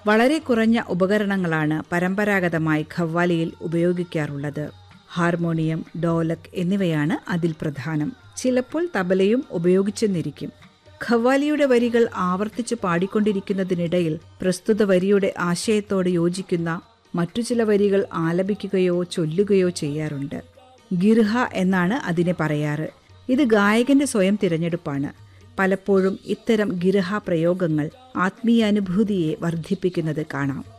വളരെ കുറഞ്ഞ ഉപകരണങ്ങളാണ് പരമ്പരാഗതമായി ഖവ്വാലിയിൽ ഉപയോഗിക്കാറുള്ളത് ഹാർമോണിയം ഡോലക് എന്നിവയാണ് അതിൽ പ്രധാനം ചിലപ്പോൾ തബലയും ഉപയോഗിച്ചെന്നിരിക്കും ഖവാലിയുടെ വരികൾ ആവർത്തിച്ചു പാടിക്കൊണ്ടിരിക്കുന്നതിനിടയിൽ പ്രസ്തുത വരിയുടെ ആശയത്തോട് യോജിക്കുന്ന മറ്റു ചില വരികൾ ആലപിക്കുകയോ ചൊല്ലുകയോ ചെയ്യാറുണ്ട് ഗിർഹ എന്നാണ് അതിനെ പറയാറ് ഇത് ഗായകന്റെ സ്വയം തിരഞ്ഞെടുപ്പാണ് പലപ്പോഴും ഇത്തരം ഗിർഹ പ്രയോഗങ്ങൾ ആത്മീയാനുഭൂതിയെ വർദ്ധിപ്പിക്കുന്നത് കാണാം